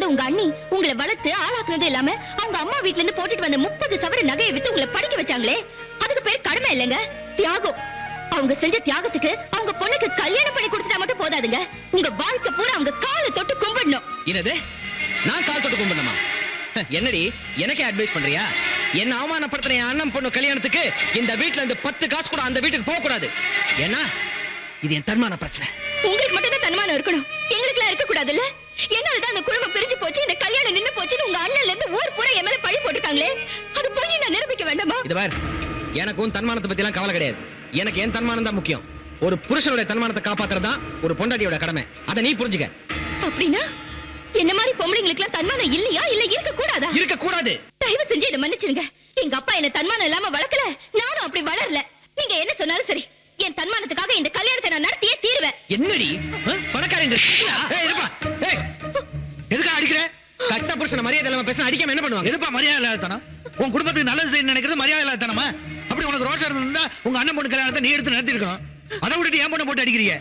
வளர்ந்த உங்க அண்ணி உங்களை வளர்த்து ஆளாக்குனது இல்லாம அவங்க அம்மா வீட்ல இருந்து போட்டுட்டு வந்த முப்பது சவர நகையை வித்து உங்களை படிக்க வச்சாங்களே அதுக்கு பேர் கடமை இல்லைங்க தியாகம் அவங்க செஞ்ச தியாகத்துக்கு அவங்க பொண்ணுக்கு கல்யாணம் பண்ணி கொடுத்துட்டா மட்டும் போதாதுங்க உங்க வாழ்க்கை பூரா அவங்க காலை தொட்டு கும்பிடணும் என்னது நான் கால் தொட்டு கும்பிடணுமா ஹ, என்னடி எனக்கே அட்வைஸ் பண்றியா என்ன அவமானப்படுத்துற என் அண்ணன் பொண்ணு கல்யாணத்துக்கு இந்த வீட்ல இருந்து பத்து காசு கூட அந்த வீட்டுக்கு போக கூடாது ஏன்னா இது என் தன்மான பிரச்சனை உங்களுக்கு மட்டும் தான் தன்மானம் இருக்கணும் எங்களுக்கு எல்லாம் இருக்க கூடாதுல்ல என்னாலதான் அந்த குடும்பம் பிரிஞ்சு போச்சு இந்த கல்யாணம் நின்னு போச்சுன்னு உங்க அண்ணன்ல இருந்து ஊர் பூரா என் மேல பழி போட்டுருக்காங்களே அது போய் நான் நிரூபிக்க வேண்டாமா இது பார் எனக்கும் தன்மானத்தை பத்தி எல்லாம் கவலை கிடையாது எனக்கு என் தன்மானம் தான் முக்கியம் ஒரு புருஷனுடைய தன்மானத்தை காப்பாத்துறது தான் ஒரு பொண்டாட்டியோட கடமை அதை நீ புரிஞ்சுக்க அப்படின்னா என்ன மாதிரி பொம்பளைங்களுக்கு எல்லாம் தன்மானம் இல்லையா இல்ல இருக்க கூடாதா இருக்க கூடாது தயவு செஞ்சு என்ன மன்னிச்சிருங்க எங்க அப்பா என்ன தன்மானம் இல்லாம வளர்க்கல நானும் அப்படி வளரல நீங்க என்ன சொன்னாலும் சரி என் தன்மானத்துக்காக இந்த கல்யாணத்தை நான் நடத்தியே தீருவேன் என்னடி ஆ? பணக்காரங்க ஏய், இருப்பா. ஏய், எதுக்கா அடிக்கிற கட்ட புருஷன மரியாதை இல்லாம பேச அடிக்காம என்ன பண்ணுவாங்க எதுப்பா மரியாதை இல்லாதத்தனம் உன் குடும்பத்துக்கு நல்லது செய்ய நினைக்கிறது மரியாதை இல்லாதத்தனமா அப்படி உனக்கு ரோஷம் இருந்தா உங்க அண்ணன் பொண்ணு கல்யாணத்தை நீ எடுத்து நடத்தி இருக்கணும் அதை விட்டுட்டு ஏன் பொண்ணை போட்டு அடிக்கிறீங்க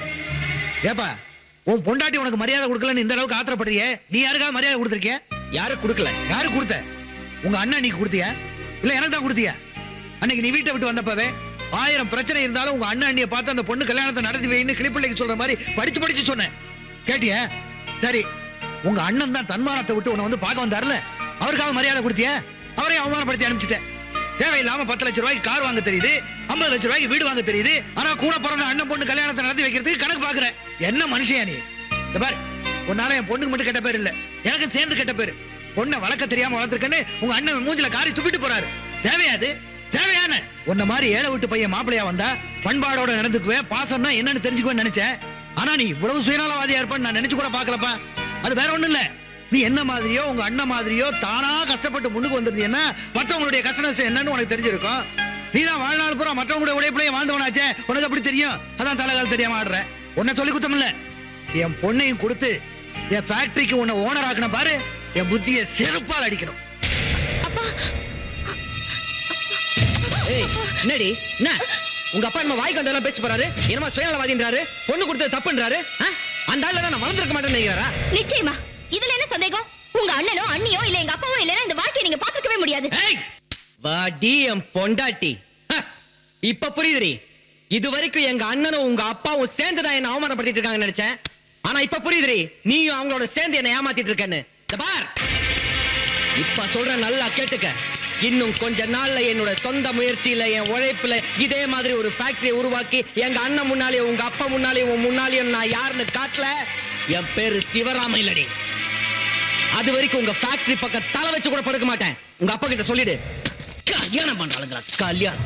ஏப்பா உன் பொண்டாட்டி உனக்கு மரியாதை கொடுக்கலன்னு இந்த அளவுக்கு ஆத்திரப்படுறிய நீ யாருக்காவது மரியாதை கொடுத்திருக்கிய யாரும் கொடுக்கல யாரு கொடுத்த உங்க அண்ணன் நீ கொடுத்தியா இல்ல எனக்கு தான் கொடுத்தியா அன்னைக்கு நீ வீட்டை விட்டு வந்தப்பவே ஆயிரம் பிரச்சனை இருந்தாலும் உங்க அண்ணன் அண்ணியை பார்த்து அந்த பொண்ணு கல்யாணத்தை நடத்தி வைன்னு கிளிப்பிள்ளைக்கு சொல்ற மாதிரி படிச்சு படிச்சு சொன்னேன் கேட்டியா சரி உங்க அண்ணன் தான் தன்மானத்தை விட்டு உன்னை வந்து பார்க்க வந்தார்ல அவருக்காக மரியாதை கொடுத்தியா அவரையும் அவமானப்படுத்தி அனுப்பிச்சிட்டேன் தேவையில்லாம பத்து லட்சம் ரூபாய்க்கு கார் வாங்க தெரியுது ஐம்பது லட்சம் ரூபாய்க்கு வீடு வாங்க தெரியுது ஆனா கூட பிறந்த அண்ணன் பொண்ணு கல்யாணத்தை நடத்தி வைக்கிறதுக்கு கணக்கு பாக்குற என்ன மனுஷயா நீ இந்த பாரு உன்னால என் பொண்ணுக்கு மட்டும் கெட்ட பேர் இல்ல எனக்கு சேர்ந்து கெட்ட பேரு பொண்ணை வளர்க்க தெரியாம வளர்த்திருக்கேன்னு உங்க அண்ணன் மூஞ்சில காரி துப்பிட்டு போறாரு தேவையாது தேவையான உன்ன மாதிரி ஏழை விட்டு பையன் மாப்பிளையா வந்தா பண்பாடோட நடந்துக்குவேன் பாசம்னா என்னன்னு தெரிஞ்சுக்குவேன்னு நினைச்சேன் ஆனா நீ இவ்வளவு சுயநலவாதியா இருப்பேன்னு நான் நினைச்சு கூட பாக்கலப்பா அது வேற ஒண்ணும் இல்ல நீ என்ன மாதிரியோ உங்க அண்ணன் மாதிரியோ தானா கஷ்டப்பட்டு முன்னுக்கு வந்திருந்தீங்கன்னா மற்றவங்களுடைய கஷ்ட நஷ்டம் என்னன்னு உனக்கு தெரிஞ்சிருக்கும் நீதான் வாழ்நாள் பூரா மற்றவங்களுடைய உடைப்பிள்ளைய வாழ்ந்தவனாச்சே உனக்கு அப்படி தெரியும் அதான் தலைகால் தெரியாம ஆடுற உன்னை சொல்லி குத்தம் இல்ல என் பொண்ணையும் கொடுத்து என் ஃபேக்டரிக்கு உன்னை ஓனர் ஆக்கணும் பாரு என் புத்தியை செருப்பால் அடிக்கணும் ஏய் என்னடி என்ன உங்க அப்பா நம்ம வாய்க்கு வந்தெல்லாம் பேசி போறாரு என்னமா சுயநலவாதின்றாரு பொண்ணு கொடுத்தது தப்புன்றாரு ஆ? அந்த ஆள்ல நான் வளர்ந்துருக்க மாட்டேன்னு நினைக்கிறாரா நிச்சயமா இதுல என்ன சந்தேகம் உங்க அண்ணனோ அண்ணியோ இல்ல எங்க அப்பாவோ இல்லைன்னா இந்த வாழ்க்கையை நீங்க பாத்துக்கவே முடியாது ஏய் வாடி என் பொண்டாட்டி ஹ, இப்ப புரியுதுடி இது வரைக்கும் எங்க அண்ணனும் உங்க அப்பாவும் சேர்ந்து தான் என்ன அவமானப்படுத்திட்டு இருக்காங்கன்னு நினைச்சேன் ஆனா இப்ப புரியுதுடி நீயும் அவங்களோட சேர்ந்து என்ன ஏமாத்திட்டு இருக்கேன்னு இந்த பார் இப்ப சொல்ற நல்லா கேட்டுக்க இன்னும் கொஞ்ச நாள்ல என்னோட சொந்த முயற்சியில என் உழைப்புல இதே மாதிரி ஒரு ஃபேக்டரியை உருவாக்கி எங்க அண்ணன் முன்னாலேயும் உங்க அப்பா முன்னாலேயும் உன் முன்னாலேயும் நான் யாருன்னு காட்டல என் பேரு சிவராம இல்லடி அது வரைக்கும் உங்க ஃபேக்டரி பக்கம் தலை வச்சு கூட படுக்க மாட்டேன் உங்க அப்பா கிட்ட சொல்லிடு கல்யாணம் பண்றாளுங்களா கல்யாணம்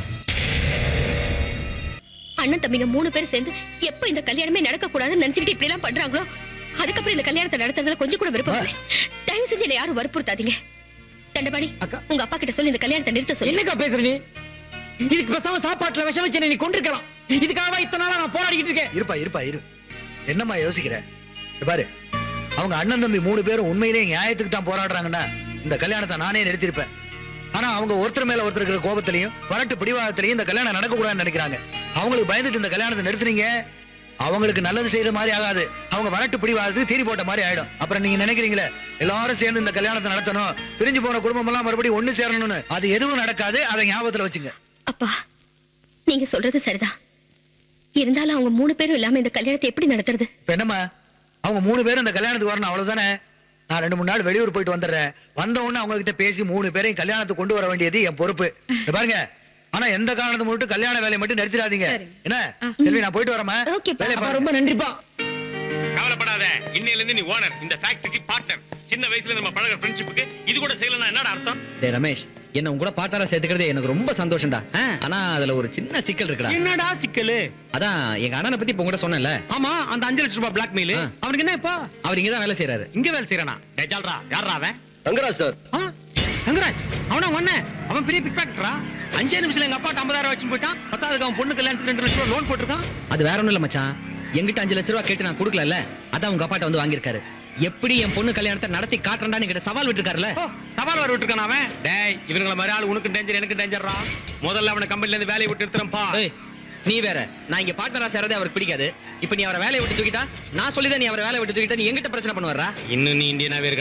அண்ணன் தம்பிங்க மூணு பேர் சேர்ந்து எப்ப இந்த கல்யாணமே நடக்க கூடாதுன்னு நினைச்சுக்கிட்டு இப்படி எல்லாம் பண்றாங்களோ அதுக்கப்புறம் இந்த கல்யாணத்தை நடத்துறதுல கொஞ்சம் கூட விருப்பம் இல்லை தயவு செஞ்சு என்ன யாரும் வற்புறுத்தாதீங்க தண்டபாணி அக்கா. உங்க அப்பா கிட்ட சொல்லி இந்த கல்யாணத்தை நிறுத்த சொல்லி என்னக்கா பேசுற நீ இதுக்கு பேசாம சாப்பாட்டுல விஷம் வச்சு நீ கொண்டிருக்கலாம் இதுக்காக இத்தனை நாளா நான் போராடிக்கிட்டு இருக்கேன் இருப்பா இருப்பா இரு என்னம்மா யோசிக்கிற இங்க பாரு அவங்க அண்ணன் தம்பி மூணு பேரும் உண்மையிலேயே நியாயத்துக்கு தான் போராடுறாங்கன்னா இந்த கல்யாணத்தை நானே நிறுத்திருப்பேன் ஆனா அவங்க ஒருத்தர் மேல ஒருத்தர் இருக்கிற கோபத்திலையும் வரட்டு பிடிவாதத்திலையும் இந்த கல்யாணம் நடக்கக்கூடாதுன்னு நினைக்கிறாங்க அவங்களுக்கு பயந்துட்டு இந்த கல்யாணத்தை நிறுத்துனீங்க அவங்களுக்கு நல்லது செய்யற மாதிரி ஆகாது அவங்க வரட்டு பிடிவாதத்துக்கு தீரி போட்ட மாதிரி ஆயிடும் அப்புறம் நீங்க நினைக்கிறீங்களே எல்லாரும் சேர்ந்து இந்த கல்யாணத்தை நடத்தணும் பிரிஞ்சு போன குடும்பம் எல்லாம் மறுபடியும் ஒண்ணு சேரணும்னு அது எதுவும் நடக்காது அதை ஞாபகத்துல வச்சுங்க அப்பா நீங்க சொல்றது சரிதான் இருந்தாலும் அவங்க மூணு பேரும் இல்லாம இந்த கல்யாணத்தை எப்படி நடத்துறது இப்ப என்னம்மா அவங்க மூணு பேரும் இந்த கல்யாணத்துக்கு வரணும் அவ்வளவுதானே நான் ரெண்டு மூணு நாள் வெளியூர் போயிட்டு வந்துடுறேன் வந்த உடனே அவங்க கிட்ட பேசி மூணு பேரையும் கல்யாணத்துக்கு கொண்டு வர வேண்டியது என் பொறுப்பு இங்க பாருங்க ஆனா எந்த காரணத்தை மட்டும் கல்யாண வேலையை மட்டும் நிறுத்திடாதீங்க என்ன செல்வி நான் போயிட்டு வரேன் ஓகேப்பா. வேலையை அப்பா, பாருங்க. ரொம்ப நன்றிப்பா கவலைப்படாத இன்னையில இருந்து நீ ஓனர் இந்த ஃபேக்டரிக்கு பார்ட்னர் சின்ன வயசுல நம்ம பழகுற ஃப்ரெண்ட்ஷிப்புக்கு இது கூட செய்யலன்னா என்னடா அர்த்தம் டேய் ரமேஷ் என்ன உங்க கூட பாட்டாரா சேர்த்துக்கிறதே எனக்கு ரொம்ப சந்தோஷம்டா ஆனா அதுல ஒரு சின்ன சிக்கல் இருக்குடா என்னடா சிக்கலு அதான் எங்க அண்ணனை பத்தி இப்ப உங்ககிட்ட சொன்னேன்ல ஆமா அந்த அஞ்சு லட்சம் ரூபாய் பிளாக்மெயில் ஆ. அவனுக்கு என்ன இப்போ அவர் இங்கதான் வேலை செய்யறாரு இங்க வேலை செய்யறானா டேஜால்ரா யாரா அவன் ரங்கராஜ் சார் ஆ, தங்கராஜ் அவனா ஒண்ணு அவன் பெரிய பிக் பாக்கெட்டரா அஞ்சே நிமிஷத்துல எங்க அப்பா ஐம்பதாயிரம் வச்சு போயிட்டான் பத்தாவதுக்கு அவன் பொண்ணு கல்யாணத்துக்கு ரெண்டு லட்சம் ரூபாய் லோன் போட்டிருக்கான் அது வேற ஒண்ணும் இல்ல மச்சான் எங்கிட்ட அஞ்சு லட்ச ரூபா கேட்டு நான் கொடுக்கல அதான் உங்க அப்பாட்ட வந்து வாங்கியிருக்காரு எப்படி என் பொண்ணு கல்யாணத்தை நடத்தி காட்டுறேன்டான்னு என்கிட்ட சவால் விட்டுருக்காருல்ல ஓ, சவால் வர விட்டுருக்கான் அவன் டேய் இவங்கள மாதிரி ஆள் உனக்கு டேஞ்சர் எனக்கு டேஞ்சர்ரா முதல்ல அவனை கம்பெனில இருந்து வேலையை விட்டு எடுத்துறப்பா ஏய், நீ வேற நான் இங்க பார்ட்னரா சேரதே அவருக்கு பிடிக்காது இப்ப நீ அவரை வேலையை விட்டு தூக்கிட்டா நான் சொல்லிதான் நீ அவரை வேலையை விட்டு தூக்கிட்டா நீ எங்கிட்ட பிரச்சனை பண்ணுவாரா இன்னும் நீ இந்தியனாவே இருக்க